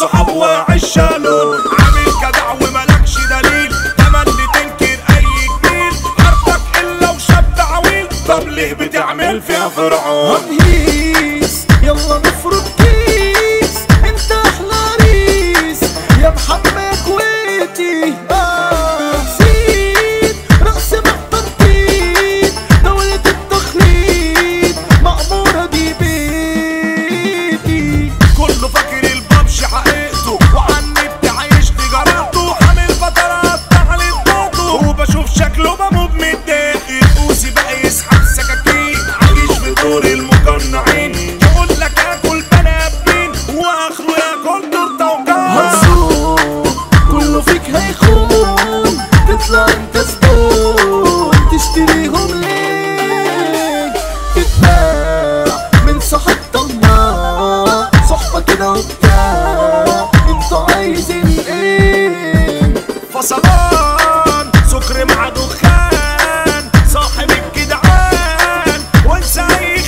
الصحاب وعشالون عامل جدع وملكش دليل تملي تنكر اي جميل عارفك الا وشاب عويل طب ليه بتعمل فيها فرعون هيس يلا نفرض كيس انت احلى ريس يا محمد كويتي آه زيد رأس محضر تيت دولة التخليد مأمورة دي بيتي كله فاكر البابش حقيقته وعن النت عايش تجارته حامل فترات تعليم ضغطه وبشوف شكله بموت متضايق القوسي بقى يسحب سكاكين عايش في دور المقنعين يقول لك اكل بني ادمين واخره ياكل تورته وكان هتسوق كله فيك هيخون تطلع انت زبون تشتريهم ليه تتباع من صاحب طماع صحبة كده وبتاع انتوا عايزين ايه فصلان سكر مع دخان صاحب الجدعان وانسى اي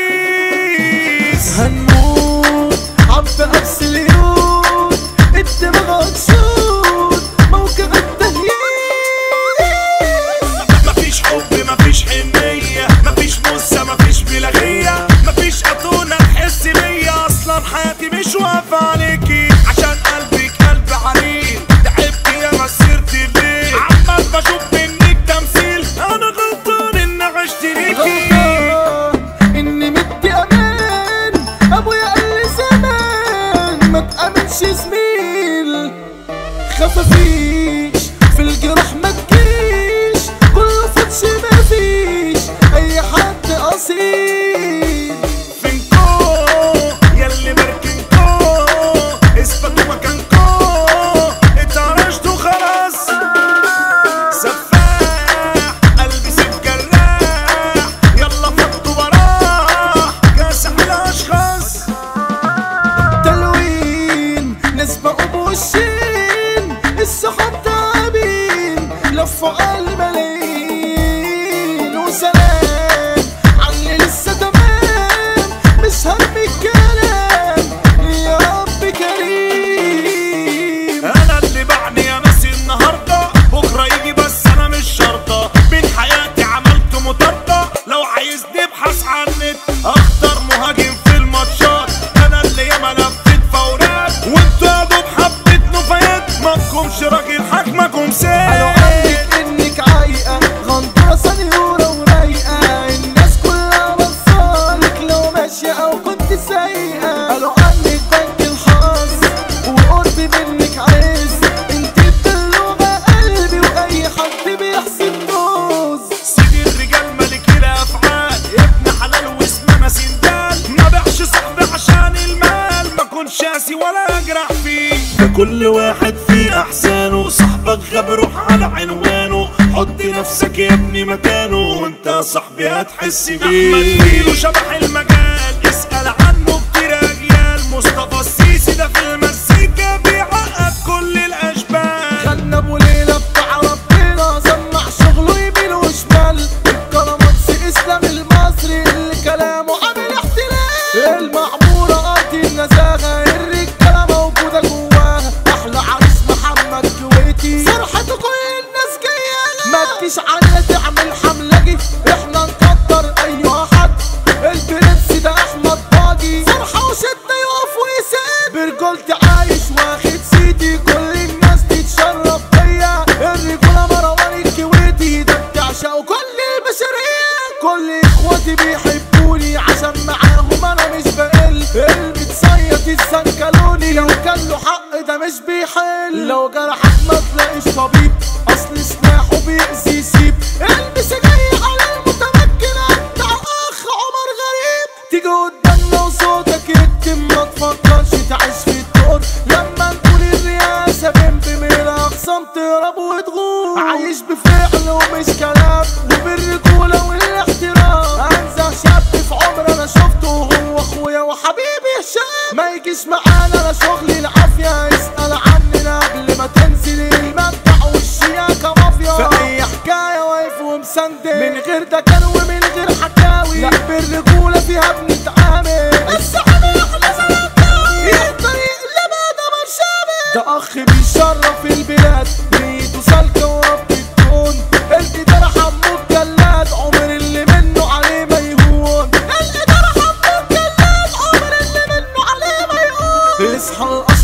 خسيس هنموت عم بقبس اليود الدماغ هتشوت موقع التهييس مفيش حب مفيش حنية مفيش موسى مفيش بلاغية مفيش أتونة تحس بيا أصلا حياتي مش واقفة عليكي عشان قلبك قلب عريض تعبت يا مسيرت بيه عمال بشوف منك تمثيل أنا غلطان إني عشت ليكي غلطان اني مدي امان ابويا قال لي زمان ما تامنش زميل خفافيش في الجراح ما تجيش كله فتش ما فيش اي حد اصيل فينكو ياللي مركنكو اثبتوا مكانكو اتعرشتوا خلاص سفاح قلبي سيف جراح يلا فضوا براح كاسح الاشخاص تلوين نسبة بوشين الصحاب تعبين لفوا الملايين وسلام علي لسه تمام مش هم الكلام يا رب كريم انا اللي بعني يا ناسي النهارده بكره يجي بس انا مش شرطه من حياتي عملت مطارده لو عايزني ابحث عن النت اختار مهاجم في الماتشات انا اللي ياما لفيت فورات وانتوا يا دوب حبيت نفايات مفكمش راجل حكمكم قالوا سيد عنك انك عايقة غندرة سنيورة ورايقة الناس كلها بصالك لو ماشية او كنت سايقة قالوا عنك بنك الحظ وقربي منك عز انت بتلغى قلبي واي حد بيحسب دوز سيدي الرجال ملك الافعال ابن حلال واسمنا سندال ما بيعش صاحبي عشان المال ما كنش قاسي ولا اجرح فيه ده كل واحد فيه احسانه صاحبك غاب روح على عنوانه حط نفسك يا ابني مكانه وانت يا صاحبي هتحس بيه احمد ميدو شبح المجال اسال عنه كتير اجيال مصطفى السيسي ده في المزيكا بيعقد كل الاشبال خلنا ابو ليلى بتاع ربنا سمع شغله يمين وشمال الكراماتس اسلام المصري اللي كلامه عامل احتلال المعمورة ارض النزاهة الرجالة موجودة جواها احلى عريس محمد كويتي فرحته كل الناس جاية ما تجيش على تعمل حملة جه احنا نقدر اي حد البرنس ده احمد باجي فرحة وشدة يقف ويسد برجولتي عايش واخد سيدي كل الناس تتشرف بيا الرجولة مروان الكويتي ده بتعشقه كل البشرية كل اخواتي بيحبوني عشان معاهم انا مش بقل المتصيد الزنكلوني لو كان له حق ده مش بيحل لو جرحك ما تلاقيش طبيب اصل سلاحه بيأذي يسيب البس جاي على المتمكن بتاع اخ عمر غريب تيجي قدامنا وصوتك يكتم ما تفكرش تعيش في الدور لما نقول الرئاسة بنت من الاقسام تهرب وتغور عايش بفعل ومش كلام وبالرجولة والاحترام انزه شاب في عمر انا شفته وهو اخويا وحبيبي هشام ما يجيش معانا انا شغلي العافية اسأل عننا قبل ما تنزل المبدع والشياكة مافيا في اي حكاية واقف ومسندل من غير ده كان ومن غير حكاوي لا بالرجولة فيها بنتعامل الصحابة احلى زملكاوي الطريق لبعد ما اصحى الاصل